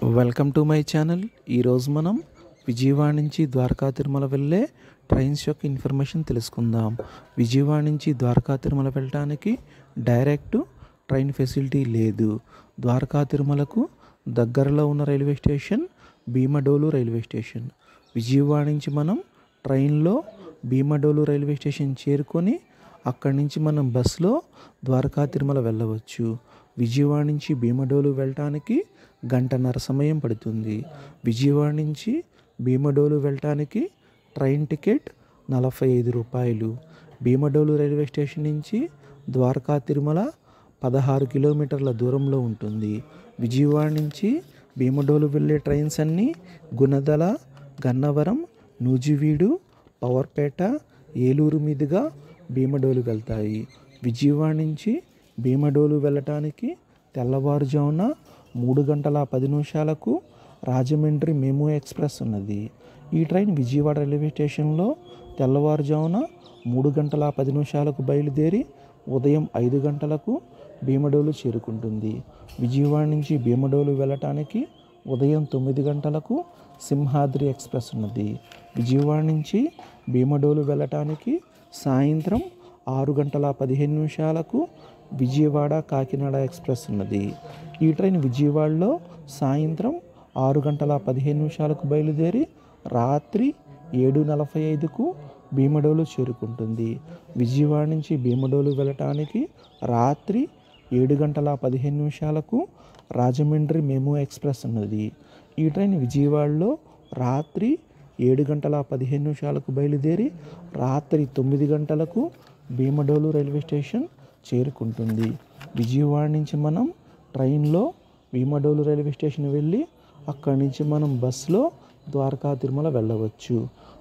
welcome to my channel ఈరోజు మనం విజయవాడ నుంచి ద్వారకా తిరుమల వెళ్ళే ట్రైన్స్ యొక్క ఇన్ఫర్మేషన్ తెలుసుకుందాం విజయవాడ నుంచి ద్వారకా తిరుమల వెళ్ళటానికి డైరెక్ట్ ట్రైన్ ఫెసిలిటీ లేదు ద్వారకా తిరుమలకు దగ్గరలో ఉన్న railway station Bhimadolu railway station Vijayawada నుంచి మనం ట్రైన్లో భీమడోలు రైల్వే స్టేషన్ చేరుకొని అక్కడి నుంచి మనం బస్సులో ద్వారకా తిరుమల వెళ్ళవచ్చు విజయవాడ నుంచి భీమడోలు వెళ్ళటానికి గంటన్నర సమయం పడుతుంది విజయవాడ నుంచి భీమడోలు వెళ్ళటానికి ట్రైన్ టికెట్ నలభై ఐదు రూపాయలు భీమడోలు రైల్వే స్టేషన్ నుంచి ద్వారకా తిరుమల పదహారు కిలోమీటర్ల దూరంలో ఉంటుంది విజయవాడ నుంచి భీమడోలు వెళ్ళే ట్రైన్స్ అన్నీ గుణదల గన్నవరం నూజివీడు పవర్పేట ఏలూరు మీదుగా భీమడోలు వెళ్తాయి విజయవాడ నుంచి భీమడోలు వెళ్ళటానికి తెల్లవారుజామున మూడు గంటల పది నిమిషాలకు రాజమండ్రి మెమూ ఎక్స్ప్రెస్ ఉన్నది ఈ ట్రైన్ విజయవాడ రైల్వే స్టేషన్లో తెల్లవారుజామున మూడు గంటల పది నిమిషాలకు బయలుదేరి ఉదయం ఐదు గంటలకు భీమడోలు చేరుకుంటుంది విజయవాడ నుంచి భీమడోలు వెళ్ళటానికి ఉదయం తొమ్మిది గంటలకు సింహాద్రి ఎక్స్ప్రెస్ ఉన్నది విజయవాడ నుంచి భీమడోలు వెళ్ళటానికి సాయంత్రం ఆరు గంటల పదిహేను నిమిషాలకు విజయవాడ కాకినాడ ఎక్స్ప్రెస్ ఉన్నది ఈ ట్రైన్ విజయవాడలో సాయంత్రం ఆరు గంటల పదిహేను నిమిషాలకు బయలుదేరి రాత్రి ఏడు నలభై ఐదుకు భీమడోలు చేరుకుంటుంది విజయవాడ నుంచి భీమడోలు వెళ్ళటానికి రాత్రి ఏడు గంటల పదిహేను నిమిషాలకు రాజమండ్రి మెమూ ఎక్స్ప్రెస్ ఉన్నది ఈ ట్రైన్ విజయవాడలో రాత్రి ఏడు గంటల పదిహేను నిమిషాలకు బయలుదేరి రాత్రి తొమ్మిది గంటలకు భీమడోలు రైల్వే స్టేషన్ చేరుకుంటుంది విజయవాడ నుంచి మనం ట్రైన్లో భీమడోలు రైల్వే స్టేషన్ వెళ్ళి అక్కడి నుంచి మనం బస్సులో ద్వారకా తిరుమల వెళ్ళవచ్చు